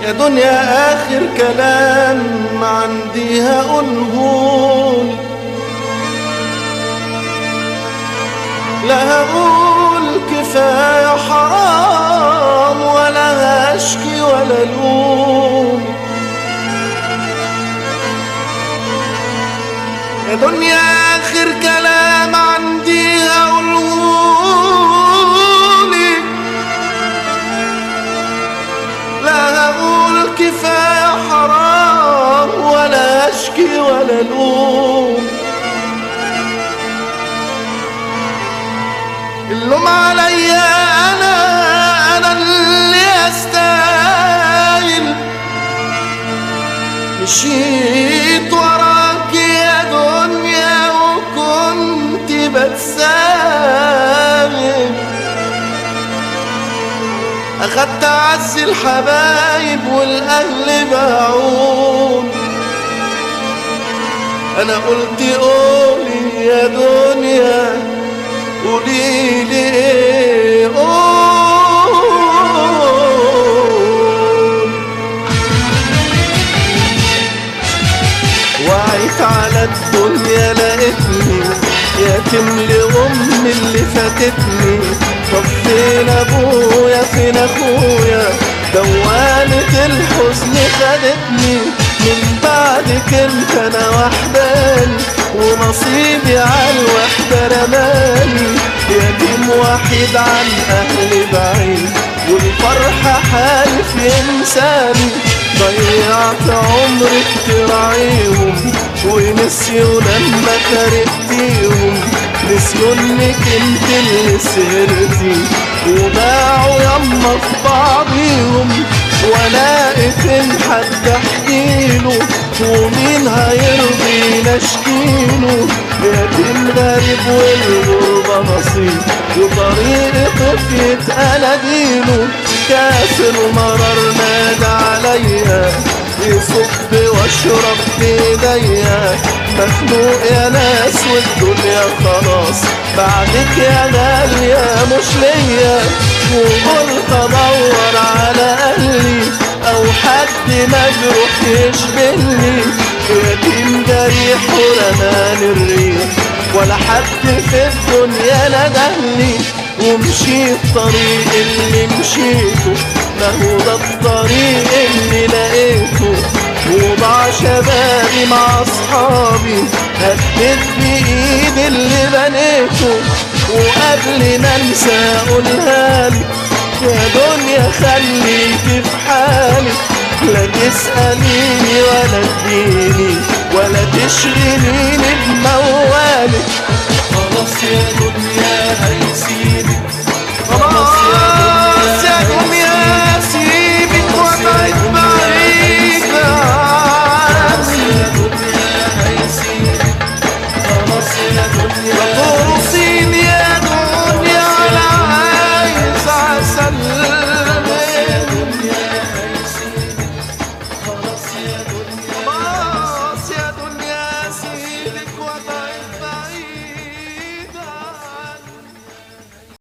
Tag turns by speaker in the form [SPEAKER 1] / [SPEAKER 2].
[SPEAKER 1] يا دنيا آخر كلام عندي هقولهولك لا هقول كفاية حرام ولا هشكي ولا لوم يا دنيا آخر كلام عندي هقولهولك لا هقول كفاية حرام ولا أشكي ولا لوم اللوم عليا أنا أنا اللي أستاهل مشيت وراك يا دنيا وكنت بتساهل أخدت أعز الحبايب والأهل باعون أنا قلت قولي يا دنيا قولي لي إيه قول وعيت على الدنيا لقيتني يتم لأم اللي فاتتني طب فين أبويا فين أخويا دوامة الحزن خدتني من بعدك انت انا وحداني ونصيبي على الوحدة رماني يتيم وحيد عن أهلي بعيد والفرحة حالف ينساني ضيعت عمري تراعيهم ونسيوا لما كرهتيهم نسيوا انك انت اللي سهرتي وباعوا يما في بعضيهم ولاقيت ان حد احكيله ومين هيرضي نشكيله يتيم غريب والغربة نصيب وطريقك يتقال دينه كافر مرر نادى عليا يصب واشرب بايديا مخنوق يا ناس والدنيا خلاص بعدك يا غالية مش ليا وقلت ادور على اهلي او حد مجروح يشبهني يتيم جريح ورماني الريح ولا حد في الدنيا ندهني ومشيت طريق اللي مشيته ما هو ده الطريق اللي لقيته وضع شبابي مع اصحابي هديت بايد اللي بنيته وقبل ما انسى اقولها لك يا دنيا خليكي في حالك لا تسأليني ولا تديني ولا تشغليني